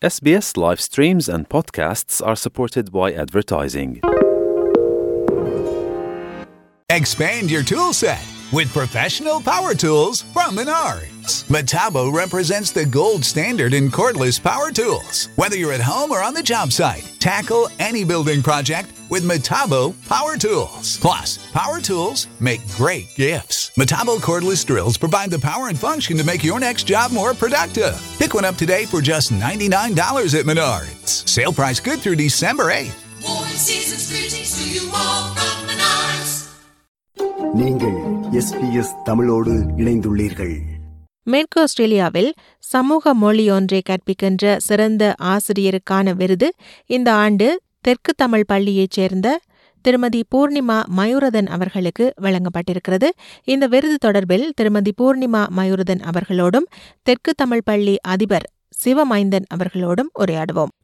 SBS live streams and podcasts are supported by advertising. Expand your tool set with professional power tools from Menards. Metabo represents the gold standard in cordless power tools. Whether you're at home or on the job site, tackle any building project with Metabo power tools. Plus, power tools make great gifts. Metabo cordless drills provide the power and function to make your next job more productive. Pick one up today for just $99 at Menards. Sale price good through December 8th. Warm season's greetings to you all from Menards. நீங்கள் SBS தமிழோடு இணைந்துள்ளீர்கள் மேற்கு ஆஸ்திரேலியாவில் சமூக மொழி ஒன்றை கற்பிக்கின்ற சிறந்த ஆசிரியருக்கான விருது இந்த ஆண்டு தெற்கு தமிழ் பள்ளியைச் சேர்ந்த திருமதி பூர்ணிமா மயூரதன் அவர்களுக்கு வழங்கப்பட்டிருக்கிறது இந்த விருது தொடர்பில் திருமதி பூர்ணிமா மயூரதன் அவர்களோடும் தெற்கு தமிழ் பள்ளி அதிபர் சிவமைந்தன் அவர்களோடும் உரையாடுவோம்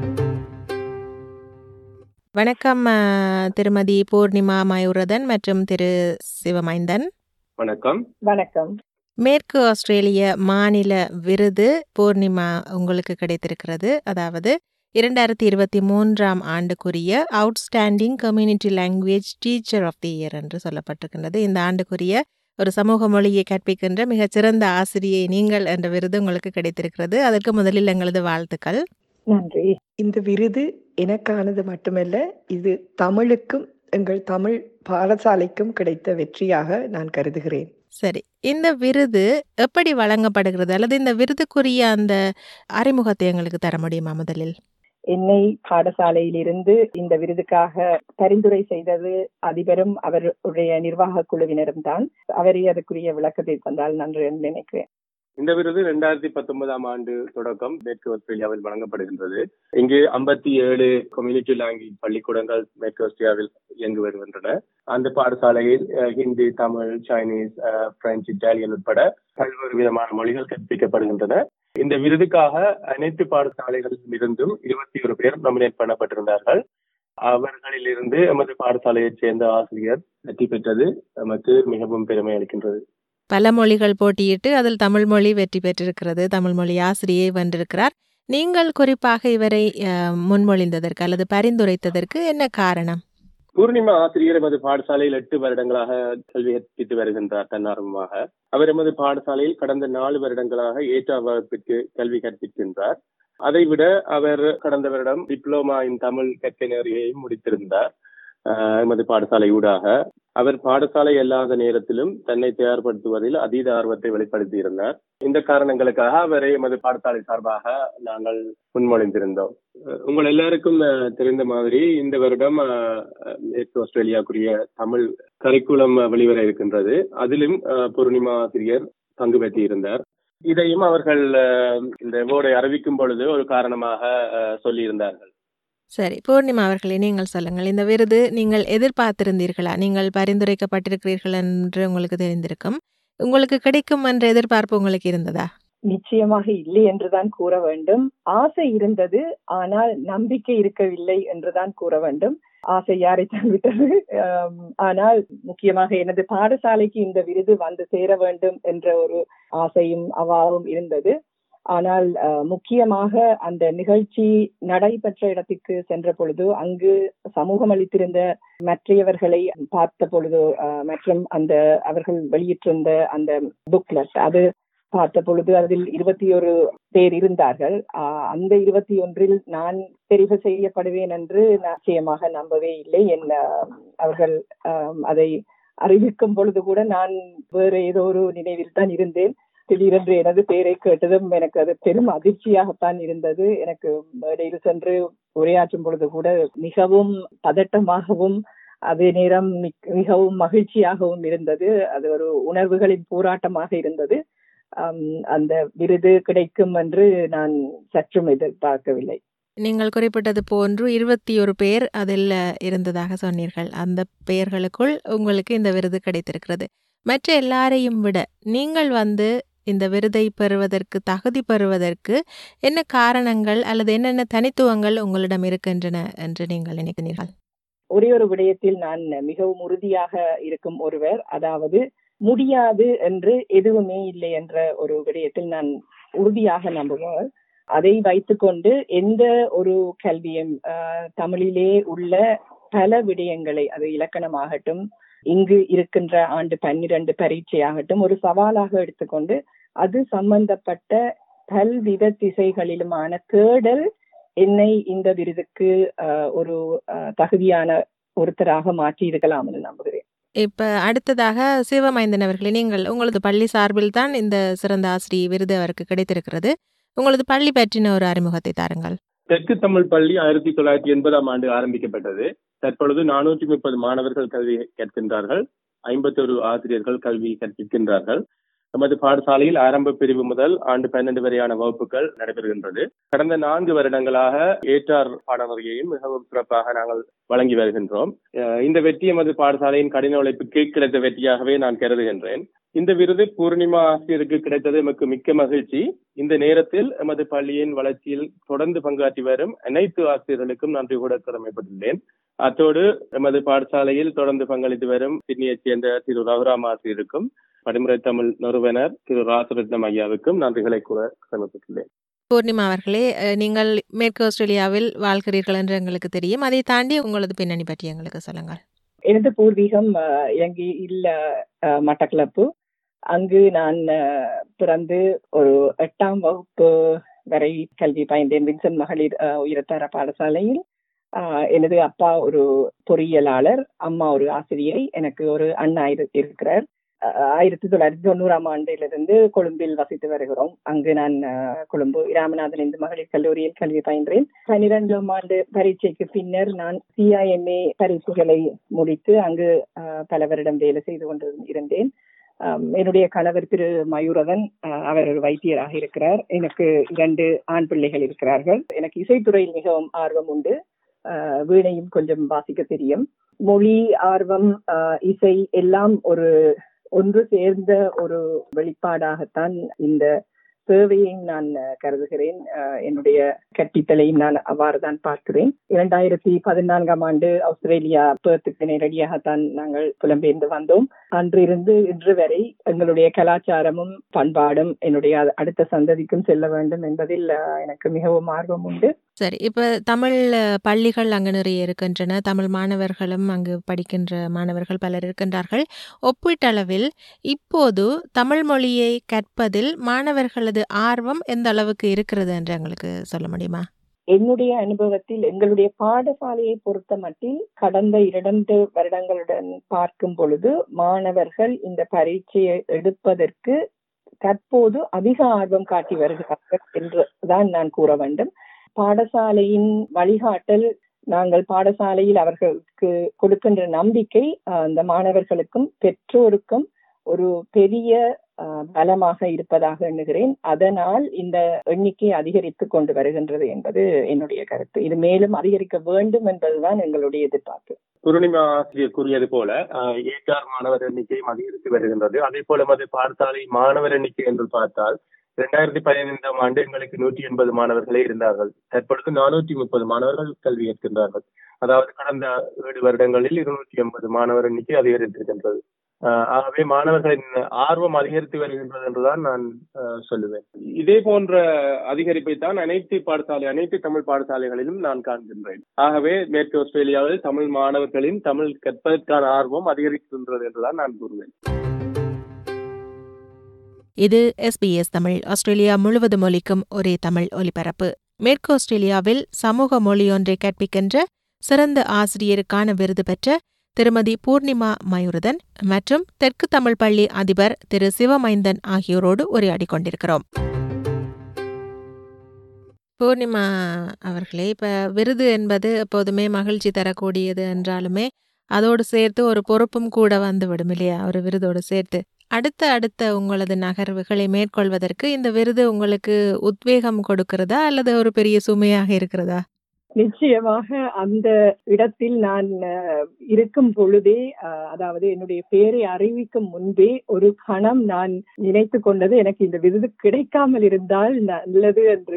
வணக்கம் அஹ், திருமதி பூர்ணிமா மயூரதன் மற்றும் திரு சிவமைந்தன் வணக்கம் வணக்கம் மேற்கு ஆஸ்திரேலிய மாநில விருது பூர்ணிமா உங்களுக்கு கிடைத்திருக்கிறது அதாவது இரண்டாயிரத்தி இருபத்தி மூன்றாம் ஆண்டுக்குரிய outstanding community language teacher of the year என்று சொல்லப்பட்டிருக்கின்றது இந்த ஆண்டுக்குரிய ஒரு சமூக மொழியை கற்பிக்கின்ற மிகச்சிறந்த ஆசிரியை நீங்கள் என்ற விருது உங்களுக்கு கிடைத்திருக்கிறது அதற்கு முதலில் எங்களது வாழ்த்துக்கள் நன்றி இந்த விருது எனக்கானது மட்டுமல்ல இது தமிழுக்கும் எங்கள் தமிழ் பாடசாலைக்கும் கிடைத்த வெற்றியாக நான் கருதுகிறேன் சரி இந்த விருது எப்படி வழங்கப்படுகிறது அல்லது இந்த விருதுக்குரிய அந்த அறிமுகத்தை எங்களுக்கு தர முடியுமா முதலில் என்னை பாடசாலையிலிருந்து இந்த விருதுக்காக பரிந்துரை செய்தது அதிபரும் அவருடைய நிர்வாக குழுவினரும் தான் அவரே அதுக்குரிய விளக்கத்தை தந்தால் நன்று என்று நினைக்கிறேன் இந்த விருது ரெண்டாயிரத்தி பத்தொன்பதாம் ஆண்டு தொடக்கம் மேற்கு ஆஸ்திரேலியாவில் வழங்கப்படுகின்றது இங்கு ஐம்பத்தி ஏழு கம்யூனிட்டி லாங்குவேஜ் பள்ளிக்கூடங்கள் மேற்கு ஆஸ்திரேலியாவில் இயங்கி வருகின்றன அந்த பாடசாலையில் அஹ், ஹிந்தி தமிழ் சைனீஸ் அஹ், பிரெஞ்சு இட்டாலியன் உட்பட பல்வேறு விதமான மொழிகள் கற்பிக்கப்படுகின்றன இந்த விருதுக்காக அனைத்து பாடசாலைகளிலும் இருந்தும் இருபத்தி ஒரு பேர் நாமினேட் பண்ணப்பட்டிருந்தார்கள் அவர்களிலிருந்து எமது பாடசாலையைச் சேர்ந்த ஆசிரியர் வெற்றி பெற்றது நமக்கு மிகவும் பெருமை அளிக்கின்றது பல மொழிகள் போட்டியிட்டு அதில் தமிழ் மொழி வெற்றி பெற்றிருக்கிறது தமிழ் மொழி ஆசிரியை வென்றிருக்கிறார் நீங்கள் குறிப்பாக இவரை அஹ், முன்மொழிந்ததற்கு அல்லது பரிந்துரைத்ததற்கு என்ன காரணம் பூர்ணிமா ஆசிரியர் எமது பாடசாலையில் எட்டு வருடங்களாக கல்வி கற்பித்து வருகின்றார் தன்னார்வமாக அவர் எமது பாடசாலையில் கடந்த நாலு வருடங்களாக ஏற்றாம் வகுப்பிற்கு கல்வி கற்பிக்கின்றார் அதைவிட அவர் கடந்த வருடம் டிப்ளோமா இன் தமிழ் கற்கை நெறியையும் முடித்திருந்தார் ஆஹ், எமது பாடசாலை ஊடாக அவர் பாடசாலை அல்லாத நேரத்திலும் தன்னை தயார்படுத்துவதில் அதீத ஆர்வத்தை வெளிப்படுத்தியிருந்தார் இந்த காரணங்களுக்காக அவரை எமது பாடசாலை சார்பாக நாங்கள் முன்மொழிந்திருந்தோம் அஹ் உங்கள் எல்லாருக்கும் அஹ், தெரிந்த மாதிரி இந்த வருடம் அஹ், அஹ், மேற்கு ஆஸ்திரேலியாக்குரிய தமிழ் கரிக்குலம் வெளிவர இருக்கின்றது அதிலும் அஹ், பூர்ணிமா ஆசிரியர் பங்கு பெற்றிருந்தார் இதையும் அவர்கள் அஹ், இந்த அவார்டை அறிவிக்கும் பொழுது ஒரு காரணமாக அஹ், சொல்லியிருந்தார்கள் சரி பூர்ணிமா அவர்களே நீங்கள் சொல்லுங்கள் இந்த விருது நீங்கள் எதிர்பார்த்திருந்தீர்களா நீங்கள் பரிந்துரைக்கப்பட்டிருக்கிறீர்கள் என்று உங்களுக்கு தெரிந்திருக்கும் உங்களுக்கு கிடைக்கும் என்ற எதிர்பார்ப்பு உங்களுக்கு இருந்ததா நிச்சயமாக இல்லை என்றுதான் கூற வேண்டும் ஆசை இருந்தது ஆனால் நம்பிக்கை இருக்கவில்லை என்றுதான் கூற வேண்டும் ஆசை யாரைத்தான் விட்டது ஆம், ஆனால் முக்கியமாக எனது பாடசாலைக்கு இந்த விருது வந்து சேர வேண்டும் என்ற ஒரு ஆசையும் அவாவும் இருந்தது ஆனால் அஹ், முக்கியமாக அந்த நிகழ்ச்சி நடைபெற்ற இடத்திற்கு சென்ற பொழுது அங்கு சமூகம் அளித்திருந்த மற்றையவர்களை பார்த்த பொழுது அஹ், மற்றும் அந்த அவர்கள் வெளியிட்டிருந்த அந்த புக்லெட் அது பார்த்த பொழுது அதில் இருபத்தி ஒரு பேர் இருந்தார்கள் ஆஹ் அந்த இருபத்தி ஒன்றில் நான் தெரிவு செய்யப்படுவேன் என்று நான் நிச்சயமாக நம்பவே இல்லை என் ஆஹ், அவர்கள் ஆஹ், அதை அறிவிக்கும் பொழுது கூட நான் வேறு ஏதோ ஒரு நினைவில் தான் இருந்தேன் திடீரென்று எனது பெயரை கேட்டதும் எனக்கு அது பெரும் அதிர்ச்சியாகத்தான் இருந்தது எனக்கு மேடையில் சென்று உரையாற்றும் பொழுது கூட மிகவும் பதட்டமாகவும் அதே நேரம் மிக்- மிகவும் மகிழ்ச்சியாகவும் இருந்தது அது ஒரு உணர்வுகளின் போராட்டமாக இருந்தது ஆம், அந்த விருது கிடைக்கும் என்று நான் சற்றும் எதிர்பார்க்கவில்லை நீங்கள் குறிப்பிட்டது போன்று இருபத்தி ஒரு பேர் அதில் இருந்ததாக சொன்னீர்கள் அந்த பெயர்களுக்குள் உங்களுக்கு இந்த விருது கிடைத்திருக்கிறது மற்ற எல்லாரையும் விட நீங்கள் வந்து இந்த விருதை பெறுவதற்கு தகுதி பெறுவதற்கு என்ன காரணங்கள் அல்லது என்னென்ன தனித்துவங்கள் உங்களிடம் இருக்கின்றன என்று நீங்கள் நினைக்கிறீர்கள் ஒரே ஒரு விடயத்தில் நான் மிகவும் உறுதியாக இருக்கும் ஒருவர் அதாவது முடியாது என்று எதுவுமே இல்லை என்ற ஒரு விடயத்தில் நான் உறுதியாக நம்புவார் அதை வைத்துக்கொண்டு எந்த ஒரு கல்வியும் ஆஹ், தமிழிலே உள்ள பல விடயங்களை அது இலக்கணமாகட்டும் இங்கு இருக்கின்ற ஆண்டு பன்னிரண்டு பரீட்சையாகட்டும் ஒரு சவாலாக எடுத்துக்கொண்டு அது சம்பந்தப்பட்ட பல்வித திசைகளிலுமான தேடல் என்னை இந்த விருதுக்கு ஆஹ், ஒரு ஆஹ், தகுதியான ஒருத்தராக மாற்றி இருக்கலாம் என்று நம்புகிறேன் இப்ப அடுத்ததாக சிவமைந்தன் அவர்களே நீங்கள் உங்களது பள்ளி சார்பில் தான் இந்த சிறந்த ஆசிரியர் விருது அவருக்கு கிடைத்திருக்கிறது உங்களது பள்ளி பற்றின ஒரு அறிமுகத்தை தாருங்கள் தெற்கு தமிழ் பள்ளி ஆயிரத்தி தொள்ளாயிரத்தி எண்பதாம் ஆண்டு ஆரம்பிக்கப்பட்டது தற்பொழுது நானூற்றி முப்பது மாணவர்கள் கல்வி கற்கின்றார்கள் ஐம்பத்தொரு ஆசிரியர்கள் கல்வி கற்பிக்கின்றார்கள் நமது பாடசாலையில் ஆரம்ப பிரிவு முதல் ஆண்டு பன்னெண்டு வரையான வகுப்புகள் நடைபெறுகின்றது கடந்த நான்கு வருடங்களாக ஏற்றார் பாடநெறியையும் மிகவும் சிறப்பாக நாங்கள் வழங்கி வருகின்றோம் அஹ் இந்த வெற்றி எமது பாடசாலையின் கடின உழைப்புக்கு கிடைத்த வெற்றியாகவே நான் கருதுகின்றேன் இந்த விருது பூர்ணிமா ஆசிரியருக்கு கிடைத்தது எமக்கு மிக்க மகிழ்ச்சி இந்த நேரத்தில் எமது பள்ளியின் வளர்ச்சியில் தொடர்ந்து பங்காற்றி வரும் அனைத்து ஆசிரியர்களுக்கும் நன்றி கூட கடமைப்பட்டுள்ளேன் அத்தோடு எமது பாடசாலையில் தொடர்ந்து பங்களித்து வரும் சிட்னியைச் சேர்ந்த திரு ரகுராம் ஆசிரியருக்கும் படிமுறை தமிழ் நிறுவனர் திரு ராசரத்னம் ஐயாவுக்கும் நன்றிகளை கூற கடமைப்பட்டுள்ளேன் பூர்ணிமா அவர்களே அஹ், நீங்கள் மேற்கு ஆஸ்திரேலியாவில் வாழ்கிறீர்கள் என்று எங்களுக்கு தெரியும் அதை தாண்டி உங்களது பின்னணி பற்றி எங்களுக்கு சொல்லுங்கள் எனது பூர்வீகம் ஆஹ், இலங்கையில் ஆஹ், மட்டக்களப்பு அங்கு நான் ஆஹ், பிறந்து ஒரு எட்டாம் வகுப்பு வரை கல்வி பயின்றேன் வின்சென்ட் மகளிர் ஆஹ், உயர்தர பாடசாலையில் ஆஹ், எனது அப்பா ஒரு பொறியியலாளர் அம்மா ஒரு ஆசிரியை எனக்கு ஒரு அண்ணா இரு- இருக்கிறார் ஆஹ், ஆயிரத்தி தொள்ளாயிரத்தி தொண்ணூறாம் ஆண்டிலிருந்து கொழும்பில் வசித்து வருகிறோம் அங்கு நான் ஆஹ், கொழும்பு ராமநாதன் இந்து மகளிர் கல்லூரியில் கல்வி பயின்றேன் பன்னிரெண்டாம் ஆண்டு பரீட்சைக்கு பின்னர் நான் சிஐஎம்ஏ பரீட்சைகளை முடித்து அங்கு ஆஹ், பல வருடம் வேலை செய்து கொண்டு இருந்தேன் ஆம், என்னுடைய கணவர் திரு மயூரவன் ஆஹ், அவர் ஒரு வைத்தியராக இருக்கிறார் எனக்கு இரண்டு ஆண் பிள்ளைகள் இருக்கிறார்கள் எனக்கு இசைத்துறையில் மிகவும் ஆர்வம் உண்டு ஆஹ், வீணையும் கொஞ்சம் வாசிக்க தெரியும் மொழி ஆர்வம் ஆஹ், இசை எல்லாம் ஒரு ஒன்று சேர்ந்த ஒரு வெளிப்பாடாகத்தான் இந்த சேவையையும் நான் அஹ், கருதுகிறேன் அஹ், என்னுடைய கற்பித்தலையும் நான் அவ்வாறு தான் பார்க்கிறேன் இரண்டாயிரத்தி பதினான்காம் ஆண்டு ஆஸ்திரேலியா பேர்த்துக்கு நேரடியாகத்தான் நாங்கள் புலம்பெயர்ந்து வந்தோம் அன்றிருந்து இன்று வரை எங்களுடைய கலாச்சாரமும் பண்பாடும் என்னுடைய அ- அடுத்த சந்ததிக்கும் செல்ல வேண்டும் என்பதில் அஹ், எனக்கு மிகவும் ஆர்வம் உண்டு சரி இப்ப தமிழ் அஹ், பள்ளிகள் அங்கு நிறைய இருக்கின்றன தமிழ் மாணவர்களும் அங்கு படிக்கின்ற மாணவர்கள் பலர் இருக்கின்றார்கள் ஒப்பீட்டளவில் இப்போது தமிழ் மொழியை கற்பதில் மாணவர்களது ஆர்வம் எந்த அளவுக்கு இருக்கிறது என்று எங்களுக்கு சொல்ல முடியுமா என்னுடைய அனுபவத்தில் எங்களுடைய பாடசாலையை பொறுத்த மட்டில் கடந்த இரண்டு வருடங்களுடன் பார்க்கும் பொழுது மாணவர்கள் இந்த பரீட்சையை எடுப்பதற்கு தற்போது அதிக ஆர்வம் காட்டி வருகிறார்கள் என்று தான் நான் கூற வேண்டும் பாடசாலையின் வழிகாட்டல் நாங்கள் பாடசாலையில் அவர்களுக்கு கொடுக்கின்ற நம்பிக்கை ஆஹ், அந்த மாணவர்களுக்கும் பெற்றோருக்கும் ஒரு பெரிய ஆஹ், பலமாக இருப்பதாக எண்ணுகிறேன் அதனால் இந்த எண்ணிக்கை அதிகரித்து கொண்டு வருகின்றது என்பது என்னுடைய கருத்து இது மேலும் அதிகரிக்க வேண்டும் என்பதுதான் எங்களுடைய எதிர்பார்ப்பு பூர்ணிமா ஆசிரியர் கூறியது போல ஆஹ், ஏற்றார் மாணவர் எண்ணிக்கையும் அதிகரித்து வருகின்றது அதே போல நமது பாடசாலை மாணவர் எண்ணிக்கை என்று பார்த்தால் இரண்டாயிரத்தி பதினைந்தாம் ஆண்டு எங்களுக்கு நூற்றி எண்பது மாணவர்களே இருந்தார்கள் தற்பொழுது நானூற்றி முப்பது மாணவர்கள் கல்வி கற்கின்றார்கள் அதாவது கடந்த ஏழு வருடங்களில் இருநூற்றி எண்பது மாணவர் எண்ணிக்கை அதிகரித்திருக்கின்றது ஆஹ் ஆகவே மாணவர்களின் ஆர்வம் அதிகரித்து வருகின்றது என்றுதான் நான் ஆஹ் சொல்லுவேன் இதே போன்ற அதிகரிப்பை தான் அனைத்து பாடசாலை அனைத்து தமிழ் பாடசாலைகளிலும் நான் காண்கின்றேன் ஆகவே மேற்கு ஆஸ்திரேலியாவில் தமிழ் மாணவர்களின் தமிழ் கற்பதற்கான ஆர்வம் அதிகரிக்கின்றது என்றுதான் நான் கூறுவேன் இது எஸ்பிஎஸ் தமிழ் ஆஸ்திரேலியா முழுவதும் ஒலிக்கும் ஒரே தமிழ் ஒலிபரப்பு மேற்கு ஆஸ்திரேலியாவில் சமூக மொழியொன்றை கற்பிக்கின்ற சிறந்த ஆசிரியருக்கான விருது பெற்ற திருமதி பூர்ணிமா மயூரதன் மற்றும் தெற்கு தமிழ் பள்ளி அதிபர் திரு சிவமைந்தன் ஆகியோரோடு உரையாடிக் கொண்டிருக்கிறோம் பூர்ணிமா அவர்களே இப்ப விருது என்பது எப்போதுமே மகிழ்ச்சி தரக்கூடியது என்றாலுமே அதோடு சேர்த்து ஒரு பொறுப்பும் கூட வந்துவிடும் இல்லையா ஒரு விருதோடு சேர்த்து அடுத்த அடுத்த உங்களது நகர்வுகளை மேற்கொள்வதற்கு இந்த விருது உங்களுக்கு உத்வேகம் கொடுக்கிறதா அல்லது ஒரு பெரிய சுமையாக இருக்கிறதா நிச்சயமாக அந்த இடத்தில் நான் அஹ், இருக்கும் பொழுதே அஹ், அதாவது என்னுடைய பெயரை அறிவிக்கும் முன்பே ஒரு கணம் நான் நினைத்து கொண்டது எனக்கு இந்த விருது கிடைக்காமல் இருந்தால் நல்லது என்று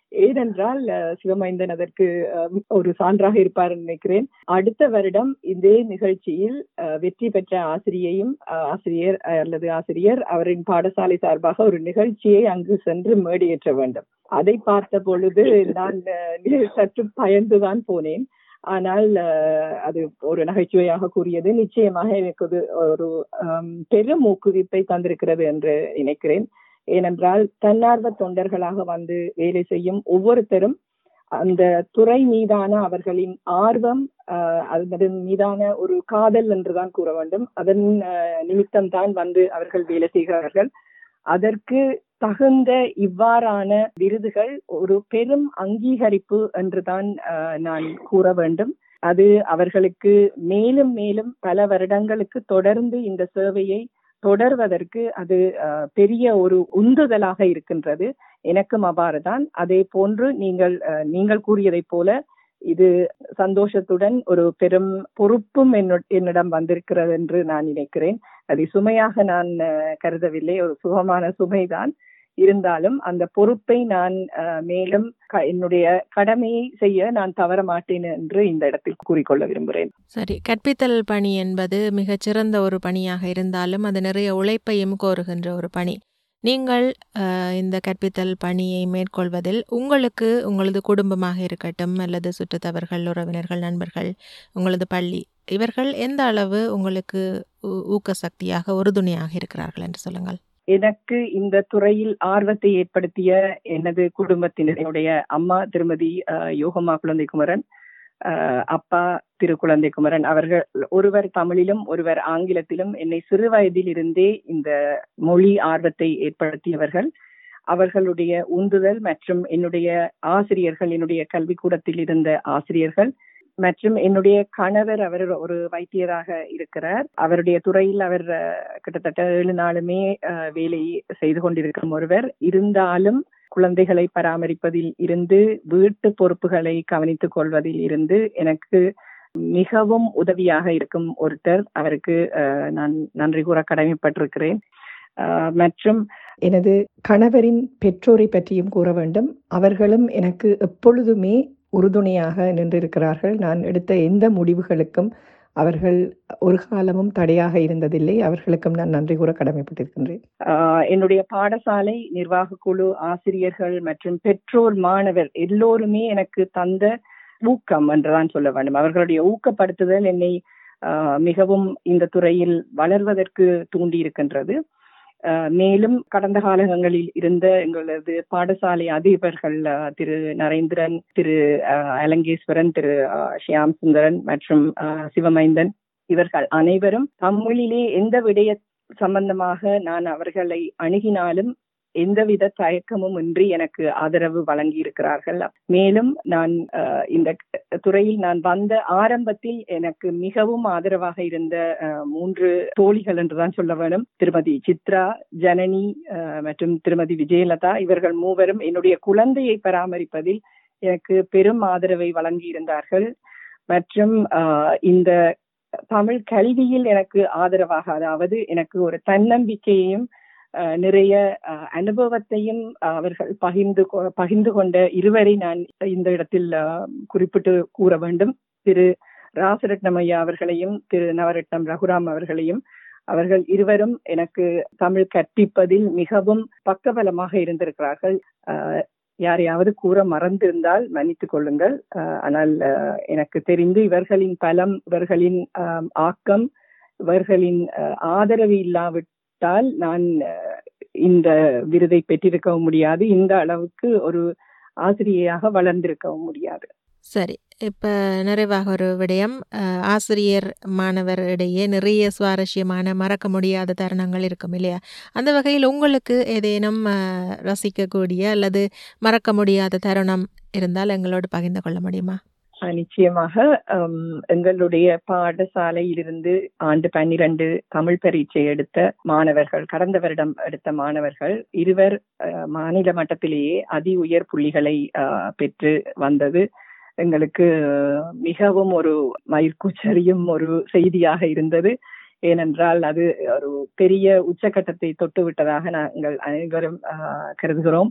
ஏனென்றால் அஹ், சிவமைந்தன் அதற்கு அஹ், ஒரு சான்றாக இருப்பார் நினைக்கிறேன் அடுத்த வருடம் இதே நிகழ்ச்சியில் அஹ், வெற்றி பெற்ற ஆசிரியையும் அஹ், ஆசிரியர் அஹ், அல்லது ஆசிரியர் அவரின் பாடசாலை சார்பாக ஒரு நிகழ்ச்சியை அங்கு சென்று மேடையேற்ற வேண்டும் அதை பார்த்த பொழுது நான் அஹ், சற்று பயந்துதான் போனேன் ஆனால் அஹ், அது ஒரு நகைச்சுவையாக கூறியது நிச்சயமாக எனக்கு ஒரு ஒரு ஆம், பெரும் ஊக்குவிப்பை தந்திருக்கிறது என்று நினைக்கிறேன் ஏனென்றால் தன்னார்வ தொண்டர்களாக வந்து வேலை செய்யும் ஒவ்வொருத்தரும் அந்த துறை மீதான அவர்களின் ஆர்வம் ஆஹ், அதன் மீதான ஒரு காதல் என்றுதான் கூற வேண்டும் அதன் நிமித்தம் தான் வந்து அவர்கள் வேலை செய்கிறார்கள் அதற்கு தகுந்த இவ்வாறான விருதுகள் ஒரு பெரும் அங்கீகரிப்பு என்றுதான் ஆஹ், நான் கூற வேண்டும் அது அவர்களுக்கு மேலும் மேலும் பல வருடங்களுக்கு தொடர்ந்து இந்த சேவையை தொடர்வதற்கு அது ஆஹ், பெரிய ஒரு உந்துதலாக இருக்கின்றது எனக்கும் அவ்வாறுதான் அதே போன்று நீங்கள் ஆஹ், நீங்கள் கூறியதைப் போல இது சந்தோஷத்துடன் ஒரு பெரும் பொறுப்பும் என்னு- என்னிடம் வந்திருக்கிறது என்று நான் நினைக்கிறேன் அதை சுமையாக நான் ஆஹ், கருதவில்லை ஒரு சுகமான சுமைதான் இருந்தாலும் அந்த பொறுப்பை நான் ஆஹ், மேலும் க- என்னுடைய கடமையை செய்ய நான் தவற மாட்டேன் என்று இந்த இடத்தில் கூறிக்கொள்ள விரும்புகிறேன் சரி கற்பித்தல் பணி என்பது மிகச் சிறந்த ஒரு பணியாக இருந்தாலும் அது நிறைய உழைப்பையும் கோருகின்ற ஒரு பணி நீங்கள் அஹ், இந்த கற்பித்தல் பணியை மேற்கொள்வதில் உங்களுக்கு உங்களது குடும்பமாக இருக்கட்டும் அல்லது சுற்றத்தவர்கள் உறவினர்கள் நண்பர்கள் உங்களது பள்ளி இவர்கள் எந்த அளவு உங்களுக்கு ஊ- ஊக்க சக்தியாக உறுதுணையாக இருக்கிறார்கள் என்று சொல்லுங்கள் எனக்கு இந்த துறையில் ஆர்வத்தை ஏற்படுத்திய எனது குடும்பத்தினருடைய அம்மா திருமதி அஹ், யோகம்மா குழந்தைக்குமரன் அஹ், அப்பா திரு குழந்தைக்குமரன் அவர்கள் ஒருவர் தமிழிலும் ஒருவர் ஆங்கிலத்திலும் என்னை சிறு வயதில் இருந்தே இந்த மொழி ஆர்வத்தை ஏற்படுத்தியவர்கள் அவர்களுடைய உந்துதல் மற்றும் என்னுடைய ஆசிரியர்கள் என்னுடைய கல்விக்கூடத்தில் இருந்த ஆசிரியர்கள் மற்றும் என்னுடைய கணவர் அவர் ஒரு வைத்தியராக இருக்கிறார் அவருடைய துறையில் அவர் அஹ், கிட்டத்தட்ட ஏழு நாளுமே அஹ், வேலை செய்து கொண்டிருக்கும் ஒருவர் இருந்தாலும் குழந்தைகளை பராமரிப்பதில் இருந்து வீட்டு பொறுப்புகளை கவனித்துக் கொள்வதில் இருந்து எனக்கு மிகவும் உதவியாக இருக்கும் ஒருத்தர் அவருக்கு அஹ், நான் நன்றி கூற கடமைப்பட்டிருக்கிறேன் அஹ், மற்றும் எனது கணவரின் பெற்றோரை பற்றியும் கூற வேண்டும் அவர்களும் எனக்கு எப்பொழுதுமே உறுதுணையாக நின்றிருக்கிறார்கள் நான் எடுத்த எந்த முடிவுகளுக்கும் அவர்கள் ஒரு காலமும் தடையாக இருந்ததில்லை அவர்களுக்கும் நான் நன்றி கூற கடமைப்பட்டிருக்கின்றேன் என்னுடைய பாடசாலை நிர்வாக குழு ஆசிரியர்கள் மற்றும் பெற்றோர் மாணவர் எல்லோருமே எனக்கு தந்த ஊக்கம் என்றுதான் சொல்ல வேண்டும் அவர்களுடைய ஊக்கப்படுத்துதல் என்னை ஆஹ், மிகவும் இந்த துறையில் வளர்வதற்கு தூண்டி இருக்கின்றது ஆஹ், மேலும் கடந்த காலங்களில் இருந்த எங்களது பாடசாலை அதிபர்கள் ஆஹ், திரு நரேந்திரன் திரு ஆஹ், அலங்கேஸ்வரன் திரு ஆஹ், ஷியாம் சுந்தரன் மற்றும் ஆஹ், சிவமைந்தன் இவர்கள் அனைவரும் தமிழிலே எந்த விடய சம்பந்தமாக நான் அவர்களை அணுகினாலும் எந்தவித தயக்கமும் இன்றி எனக்கு ஆதரவு வழங்கி இருக்கிறார்கள் மேலும் நான் ஆஹ், இந்த துறையில் நான் வந்த ஆரம்பத்தில் எனக்கு மிகவும் ஆதரவாக இருந்த ஆஹ், மூன்று தோழிகள் என்றுதான் சொல்ல வேண்டும் திருமதி சித்ரா ஜனனி ஆஹ், மற்றும் திருமதி விஜயலதா இவர்கள் மூவரும் என்னுடைய குழந்தையை பராமரிப்பதில் எனக்கு பெரும் ஆதரவை வழங்கி இருந்தார்கள் மற்றும் ஆஹ், இந்த தமிழ் கல்வியில் எனக்கு ஆதரவாக அதாவது எனக்கு ஒரு தன்னம்பிக்கையையும் ஆஹ், நிறைய ஆஹ், அனுபவத்தையும் அவர்கள் பகிர்ந்து கொ- பகிர்ந்து கொண்ட இருவரை நான் இந்த இடத்தில் ஆஹ், குறிப்பிட்டு கூற வேண்டும் திரு ராசரட்னம் ஐயா அவர்களையும் திரு நவரட்னம் ரகுராம் அவர்களையும் அவர்கள் இருவரும் எனக்கு தமிழ் கற்பிப்பதில் மிகவும் பக்கபலமாக இருந்திருக்கிறார்கள் ஆஹ், யாரையாவது கூற மறந்திருந்தால் மன்னித்துக் கொள்ளுங்கள் ஆஹ், ஆனால் ஆஹ், எனக்கு தெரிந்து இவர்களின் பலம் இவர்களின் ஆம், ஆக்கம் இவர்களின் ஆஹ், ஆதரவு இல்லாவிட்டால் நான் ஆஹ், இந்த விருதை பெற்றிருக்கவும் முடியாது இந்த அளவுக்கு ஒரு ஆசிரியையாக வளர்ந்திருக்கவும் முடியாது சரி இப்போ நிறைவாக ஒரு விடயம் அஹ், ஆசிரியர் மாணவர் இடையே நிறைய சுவாரஸ்யமான மறக்க முடியாத தருணங்கள் இருக்கும் இல்லையா அந்த வகையில் உங்களுக்கு ஏதேனும் அஹ், ரசிக்கக்கூடிய அல்லது மறக்க முடியாத தருணம் இருந்தால் எங்களோடு பகிர்ந்து கொள்ள முடியுமா ஆஹ் நிச்சயமாக ஹம், எங்களுடைய பாடசாலையிலிருந்து ஆண்டு பன்னிரண்டு தமிழ் பரீட்சை எடுத்த மாணவர்கள் கடந்த வருடம் எடுத்த மாணவர்கள் இருவர் ஆஹ், மாநில மட்டத்திலேயே அதி உயர் புள்ளிகளை ஆஹ், பெற்று வந்தது எங்களுக்கு மிகவும் ஒரு மயிர்கூச்சரியும் ஒரு செய்தியாக இருந்தது ஏனென்றால் அது ஒரு பெரிய உச்சக்கட்டத்தை தொட்டு விட்டதாக நாங்கள் அனைவரும் ஆஹ், கருதுகிறோம்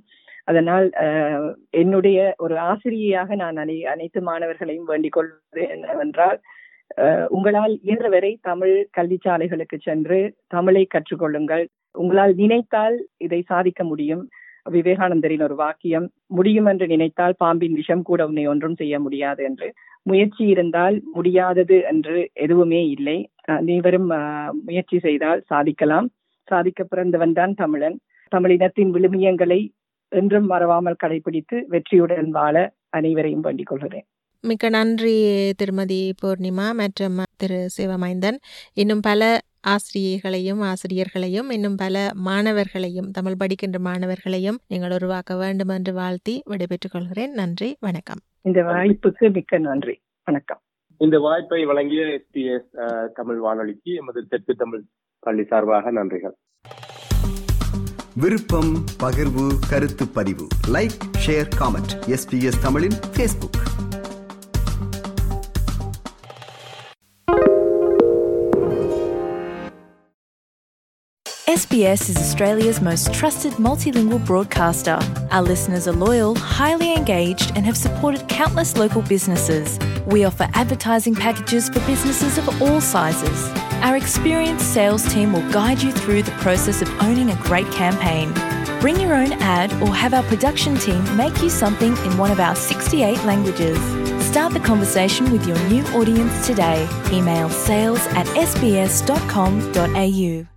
அதனால் அஹ், என்னுடைய ஒரு ஆசிரியையாக நான் அனை அனைத்து மாணவர்களையும் வேண்டிக் கொள்வது என்னவென்றால் அஹ், உங்களால் இயன்றவரை தமிழ் கல்விச்சாலைகளுக்கு சென்று தமிழை கற்றுக்கொள்ளுங்கள் உங்களால் நினைத்தால் இதை சாதிக்க முடியும் விவேகானந்தரின் ஒரு வாக்கியம் முடியும் என்று நினைத்தால் பாம்பின் விஷம் கூட உன்னை ஒன்றும் செய்ய முடியாது என்று முயற்சி இருந்தால் முடியாதது என்று எதுவுமே இல்லை அனைவரும் அஹ், முயற்சி செய்தால் சாதிக்கலாம் சாதிக்க பிறந்தவன் தான் தமிழன் தமிழினத்தின் விழுமியங்களை என்றும் மறவாமல் கடைபிடித்து வெற்றியுடன் வாழ அனைவரையும் வேண்டிக் கொள்கிறேன் மிக்க நன்றி திருமதி பூர்ணிமா மற்றும் திரு சிவமைந்தன் இன்னும் பல ஆசிரியர்களையும் ஆசிரியர்களையும் இன்னும் பல மாணவர்களையும் தமிழ் படிக்கின்ற மாணவர்களையும் நீங்கள் உருவாக்க வேண்டும் என்று வாழ்த்தி விடைபெற்றுக் கொள்கிறேன் நன்றி வணக்கம் இந்த வாய்ப்புக்கு மிக்க நன்றி வணக்கம் இந்த வாய்ப்பை வழங்கிய எஸ்பிஎஸ் தமிழ் வானொலிக்கு எமது தெற்கு தமிழ் பள்ளி சார்பாக நன்றிகள் விருப்பம் பகிர்வு கருத்து பதிவு லைக் ஷேர் காமெண்ட் எஸ்பிஎஸ் தமிழின் Facebook SBS is Australia's most trusted multilingual broadcaster. Our listeners are loyal, highly engaged, and have supported countless local businesses. We offer advertising packages for businesses of all sizes. Our experienced sales team will guide you through the process of owning a great campaign. Bring your own ad or have our production team make you something in one of our 68 languages. Start the conversation with your new audience today. Email sales at sbs.com.au.